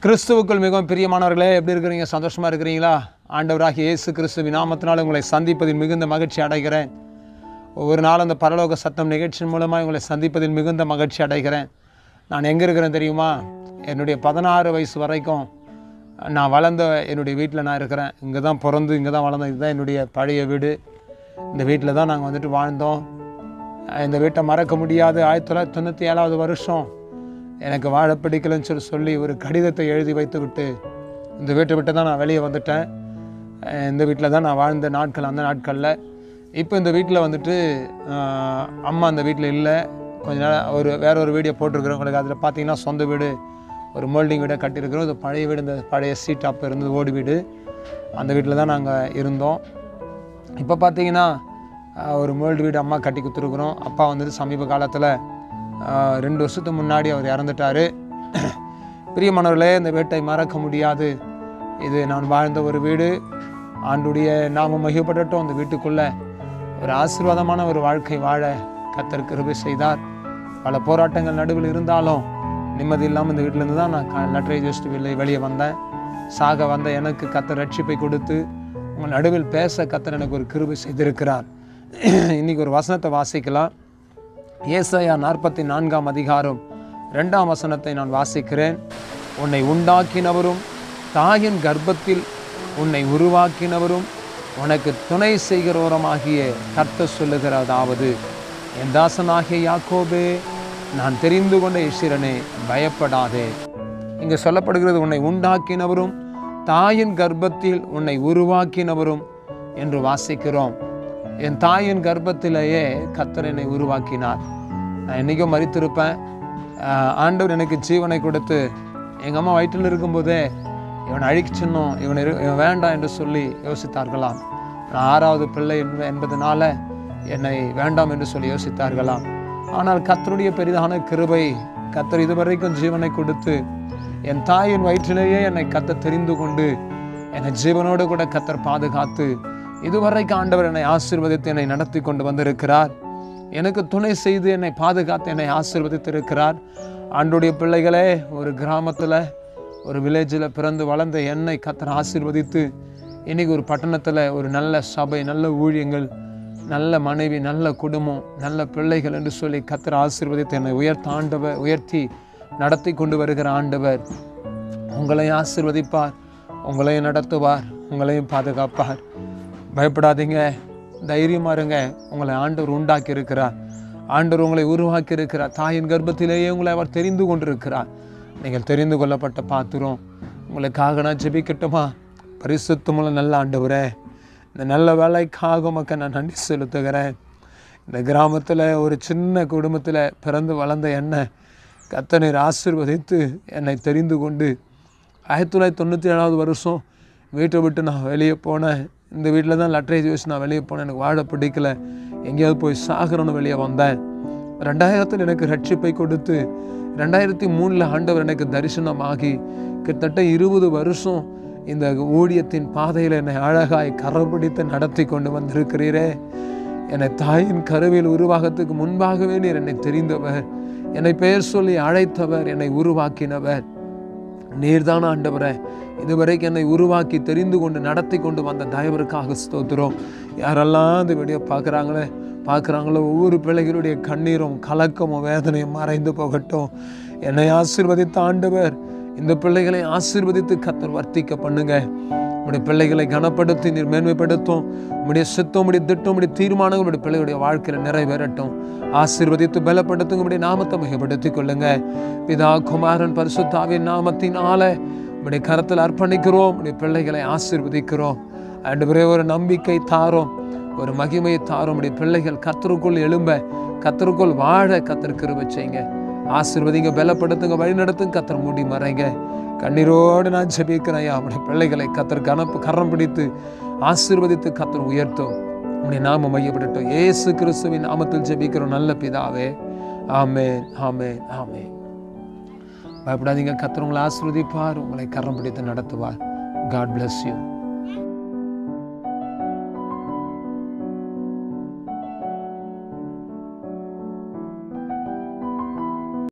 கிறிஸ்துவுக்குள் மிகவும் பிரியமானவர்களே எப்படி இருக்கிறீங்க சந்தோஷமாக இருக்கிறீங்களா ஆண்டவராகிய இயேசு கிறிஸ்துவின் நாமத்தினால் உங்களை சந்திப்பதில் மிகுந்த மகிழ்ச்சி அடைகிறேன் ஒவ்வொரு நாளும் அந்த பரலோக சத்தம் நிகழ்ச்சியின் மூலமாக உங்களை சந்திப்பதில் மிகுந்த மகிழ்ச்சி அடைகிறேன் நான் எங்கே இருக்கிறேன் தெரியுமா என்னுடைய பதினாறு வயசு வரைக்கும் நான் வளர்ந்த என்னுடைய வீட்டில் நான் இருக்கிறேன் இங்கே தான் பிறந்து இங்கே தான் வளர்ந்தேன் இதுதான் என்னுடைய பழைய வீடு இந்த வீட்டில் தான் நாங்கள் வந்துட்டு வாழ்ந்தோம் இந்த வீட்டை மறக்க முடியாது ஆயிரத்தி தொள்ளாயிரத்தி தொண்ணூற்றி ஏழாவது வருஷம் எனக்கு வாழ பிடிக்கலன்னு சொல்லி சொல்லி ஒரு கடிதத்தை எழுதி வைத்து விட்டு இந்த வீட்டை விட்டு தான் நான் வெளியே வந்துட்டேன் அஹ் இந்த வீட்டில் தான் நான் வாழ்ந்த நாட்கள் அந்த நாட்களில் இப்போ இந்த வீட்டில் வந்துட்டு ஆஹ், அம்மா அந்த வீட்டில் இல்லை கொஞ்ச நாள் ஒரு வேற ஒரு வீடியோ போட்டிருக்கிறோம் உங்களுக்கு அதில் பார்த்தீங்கன்னா சொந்த வீடு ஒரு மோல்டிங் வீடை கட்டியிருக்கிறோம் இது பழைய வீடு இந்த பழைய சீட் அப்போ இருந்தது ஓடு வீடு அந்த வீட்டில் தான் நாங்கள் இருந்தோம் இப்போ பார்த்தீங்கன்னா ஆஹ், ஒரு மோல்டு வீடு அம்மா கட்டி கொடுத்துருக்குறோம் அப்பா வந்துட்டு சமீப காலத்தில் ரெண்டு வருஷத்துக்கு முன்னாடி அவர் இறந்துட்டார் பிரியமானவர்களே இந்த வீட்டை மறக்க முடியாது இது நான் வாழ்ந்த ஒரு வீடு ஆண்டுடைய நாம மகிழ்படட்டும் அந்த வீட்டுக்குள்ளே ஒரு ஆசீர்வாதமான ஒரு வாழ்க்கை வாழ கத்தர் கிருபை செய்தார் பல போராட்டங்கள் நடுவில் இருந்தாலும் நிம்மதி இல்லாமல் இந்த வீட்டிலேருந்து தான் நான் லட்ரை ஜஸ்ட் வெளியே வெளியே வந்தேன் சாக வந்த எனக்கு கத்தர் ரட்சிப்பை கொடுத்து உங்கள் நடுவில் பேச கத்தர் எனக்கு ஒரு கிருபை செய்திருக்கிறார் இன்னைக்கு ஒரு வசனத்தை வாசிக்கலாம் ஏசாயா நாற்பத்தி நான்காம் அதிகாரம் ரெண்டாம் வசனத்தை நான் வாசிக்கிறேன் உன்னை உண்டாக்கினவரும் தாயின் கர்ப்பத்தில் உன்னை உருவாக்கினவரும் உனக்கு துணை செய்கிறவருமாகிய கர்த்தர் சொல்லுகிறதாவது என் தாசனாகிய யாக்கோபே நான் தெரிந்து கொண்ட இசிரனே பயப்படாதே இங்கே சொல்லப்படுகிறது உன்னை உண்டாக்கினவரும் தாயின் கர்ப்பத்தில் உன்னை உருவாக்கினவரும் என்று வாசிக்கிறோம் என் தாயின் கர்ப்பத்திலேயே கர்த்தர் என்னை உருவாக்கினார் நான் என்றைக்கும் மறித்திருப்பேன் ஆஹ் ஆண்டவர் எனக்கு ஜீவனை கொடுத்து எங்கள் அம்மா வயிற்றில் இருக்கும்போதே இவனை அழிச்சிடணும் இவனை இரு- இவன் வேண்டாம் என்று சொல்லி யோசித்தார்களாம் நான் ஆறாவது பிள்ளை என்ப- என்பதனால என்னை வேண்டாம் என்று சொல்லி யோசித்தார்களாம் ஆனால் கர்த்தருடைய பெரிதான கிருபை கர்த்தர் இதுவரைக்கும் ஜீவனை கொடுத்து என் தாயின் வயிற்றிலேயே என்னை கத்த தெரிந்து கொண்டு என்னை ஜீவனோடு கூட கத்தர் பாதுகாத்து இதுவரைக்கும் ஆண்டவர் என்னை ஆசீர்வதித்து என்னை நடத்தி கொண்டு வந்திருக்கிறார் எனக்கு துணை செய்து என்னை பாதுகாத்து என்னை ஆசீர்வதித்திருக்கிறார் ஆண்டுடைய பிள்ளைகளே ஒரு கிராமத்தில் ஒரு வில்லேஜில் பிறந்து வளர்ந்த என்னை கத்தர் ஆசீர்வதித்து இன்னைக்கு ஒரு பட்டணத்தில் ஒரு நல்ல சபை நல்ல ஊழியங்கள் நல்ல மனைவி நல்ல குடும்பம் நல்ல பிள்ளைகள் என்று சொல்லி கத்தர் ஆசீர்வதித்து என்னை உயர்த்த ஆண்டவர் உயர்த்தி நடத்தி கொண்டு வருகிற ஆண்டவர் உங்களையும் ஆசீர்வதிப்பார் உங்களையும் நடத்துவார் உங்களையும் பாதுகாப்பார் பயப்படாதீங்க தைரியமா இருங்க உங்களை ஆண்டவர் உண்டாக்கி இருக்கிறார் ஆண்டவர் உங்களை உருவாக்கி இருக்கிறார் தாயின் கர்ப்பத்திலேயே உங்களை அவர் தெரிந்து கொண்டிருக்கிறார் நீங்கள் தெரிந்து கொள்ளப்பட்ட பாத்திரம் உங்களுக்காக நான் ஜெபிக்கட்டுமா பரிசுத்தமுள்ள நல்ல ஆண்டவரே இந்த நல்ல வேலைக்காக மக்கள் நான் நன்றி செலுத்துகிறேன் இந்த கிராமத்தில் ஒரு சின்ன குடும்பத்தில் பிறந்து வளர்ந்த என்னை கத்தனீர் ஆசீர்வதித்து என்னை தெரிந்து கொண்டு ஆயிரத்தி தொள்ளாயிரத்தி தொண்ணூற்றி ஏழாவது வருஷம் வீட்டை விட்டு நான் வெளியே போனேன் இந்த வீட்டில் தான் லட்ரேஜ் வச்சு நான் வெளியே போனேன் எனக்கு வாழ பிடிக்கல எங்கேயாவது போய் சாகரம்னு வெளியே வந்தேன் ரெண்டாயிரத்தில் எனக்கு ரட்சிப்பை கொடுத்து ரெண்டாயிரத்தி மூணில் ஆண்டவர் எனக்கு தரிசனமாகி கிட்டத்தட்ட இருபது வருஷம் இந்த ஊழியத்தின் பாதையில் என்னை அழகாய் கரப்பிடித்து நடத்தி கொண்டு வந்திருக்கிறீரே என்னை தாயின் கருவில் உருவாகத்துக்கு முன்பாகவே நீர் என்னை தெரிந்தவர் என்னை பெயர் சொல்லி அழைத்தவர் என்னை உருவாக்கினவர் நீர்தான் ஆண்டவரே இதுவரைக்கும் என்னை உருவாக்கி தெரிந்து கொண்டு நடத்தி கொண்டு வந்த தயவருக்காக ஸ்தோத்திரம் யாரெல்லாம் இந்த வீடியோ பார்க்குறாங்களே பார்க்குறாங்களோ ஒவ்வொரு பிள்ளைகளுடைய கண்ணீரும் கலக்கமும் வேதனையும் மறைந்து போகட்டும் என்னை ஆசீர்வதித்த ஆண்டவர் இந்த பிள்ளைகளை ஆசீர்வதித்து கத்தர் வர்த்திக்க பண்ணுங்க உடைய பிள்ளைகளை கனப்படுத்தி நீர் மேன்மைப்படுத்தும் உடைய சித்தம் உடைய திட்டம் உடைய தீர்மானம் உடைய பிள்ளைகளுடைய வாழ்க்கையில் நிறைவேறட்டும் ஆசீர்வதித்து பலப்படுத்துங்க உடைய நாமத்தை மிகப்படுத்திக் கொள்ளுங்க பிதா குமாரன் பரிசுத்தாவின் நாமத்தினால உடைய கரத்தில் அர்ப்பணிக்கிறோம் உடைய பிள்ளைகளை ஆசீர்வதிக்கிறோம் ஆண்டவரே ஒரு நம்பிக்கை தாரோம் ஒரு மகிமையை தாரோம் உடைய பிள்ளைகள் கத்தருக்குள் எழும்ப கத்தருக்குள் வாழ கத்தர் கிருபை செய்யுங்க ஆசீர்வதிங்க பலப்படுத்துங்க வழி நடத்துங்க கத்தர் மூடி மறைங்க கண்ணீரோடு நான் ஜெபிக்கிறேன் ஐயா உடைய பிள்ளைகளை கத்தர் கனப்பு கரம் பிடித்து ஆசீர்வதித்து கத்தர் உயர்த்தும் உடைய நாம மையப்படட்டும் இயேசு கிறிஸ்துவின் நாமத்தில் ஜெபிக்கிறோம் நல்ல பிதாவே ஆமென் ஆமென் ஆமென் பயப்படாதீங்க கத்தர் உங்களை ஆசீர்வதிப்பார் உங்களை கரம் பிடித்து நடத்துவார் காட் bless யூ